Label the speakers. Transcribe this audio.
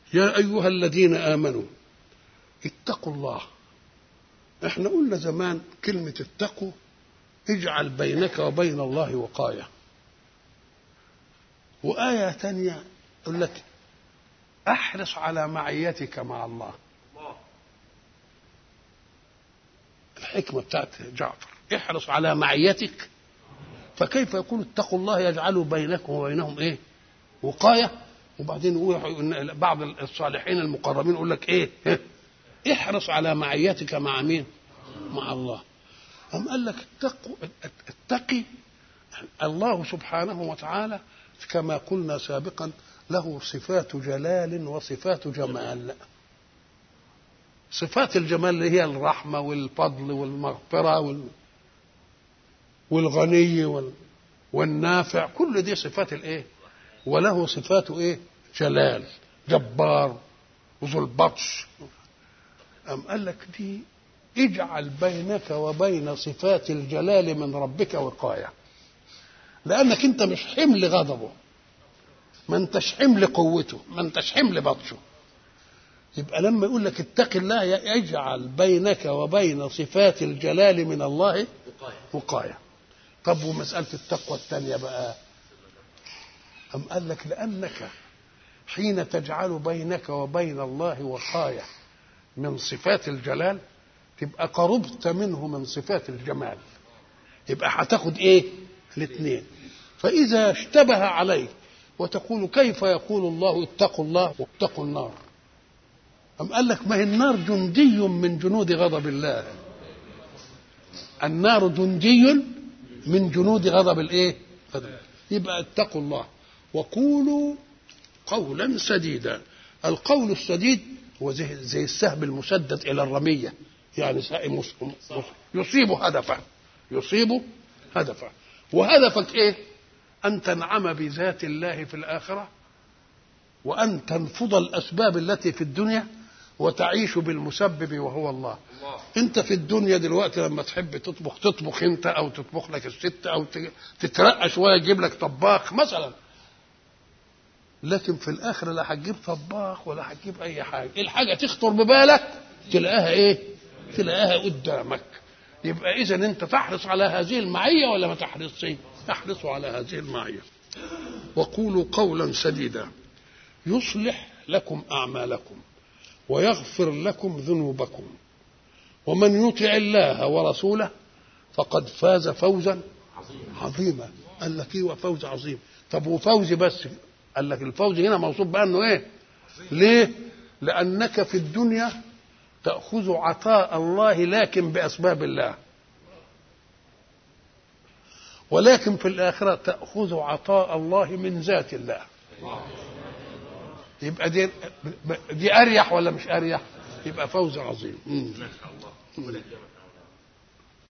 Speaker 1: يا أيها الذين آمنوا اتقوا الله احنا قلنا زمان كلمة اتقوا اجعل بينك وبين الله وقاية وآية تانية يقول لك احرص على معيتك مع الله الحكمة بتاعت جعفر احرص على معيتك فكيف يقول اتقوا الله يجعل بينكم وبينهم ايه وقاية وبعدين يقول بعض الصالحين المقربين يقول لك ايه احرص على معيتك مع مين مع الله أم قال لك اتقوا اتقي الله سبحانه وتعالى كما قلنا سابقا له صفات جلال وصفات جمال صفات الجمال اللي هي الرحمة والفضل والمغفرة وال... والغني وال... والنافع كل دي صفات الايه وله صفات ايه جلال جبار وذو البطش أم قال لك دي اجعل بينك وبين صفات الجلال من ربك وقاية لأنك أنت مش حمل غضبه ما انتش حمل قوته ما انتش حمل بطشه يبقى لما يقول لك اتق الله يجعل بينك وبين صفات الجلال من الله وقاية طب ومسألة التقوى الثانية بقى أم قال لك لأنك حين تجعل بينك وبين الله وقاية من صفات الجلال تبقى قربت منه من صفات الجمال يبقى هتاخد ايه الاثنين فإذا اشتبه عليك وتقول كيف يقول الله اتقوا الله واتقوا النار أم قال لك ما هي النار جندي من جنود غضب الله النار جندي من جنود غضب الايه غضب. يبقى اتقوا الله وقولوا قولا سديدا القول السديد هو زي, زي السهم المسدد الى الرميه يعني يصيب هدفه يصيب هدفه وهدفك ايه ان تنعم بذات الله في الاخره وان تنفض الاسباب التي في الدنيا وتعيش بالمسبب وهو الله. الله انت في الدنيا دلوقتي لما تحب تطبخ تطبخ انت او تطبخ لك الست او تترقى شويه تجيب لك طباخ مثلا لكن في الاخره لا هتجيب طباخ ولا هتجيب اي حاجه الحاجه تخطر ببالك تلاقيها ايه تلاقيها قدامك يبقى اذا انت تحرص على هذه المعيه ولا ما تحرصش تحرص على هذه المعيه وقولوا قولا سديدا يصلح لكم اعمالكم ويغفر لكم ذنوبكم ومن يطع الله ورسوله فقد فاز فوزا عظيما قال لك ايه وفوز عظيم طب وفوز بس قال لك الفوز هنا موصوف بانه ايه ليه لانك في الدنيا تاخذ عطاء الله لكن باسباب الله ولكن في الاخره تاخذ عطاء الله من ذات الله يبقى دي دي اريح ولا مش اريح يبقى فوز عظيم
Speaker 2: ما شاء الله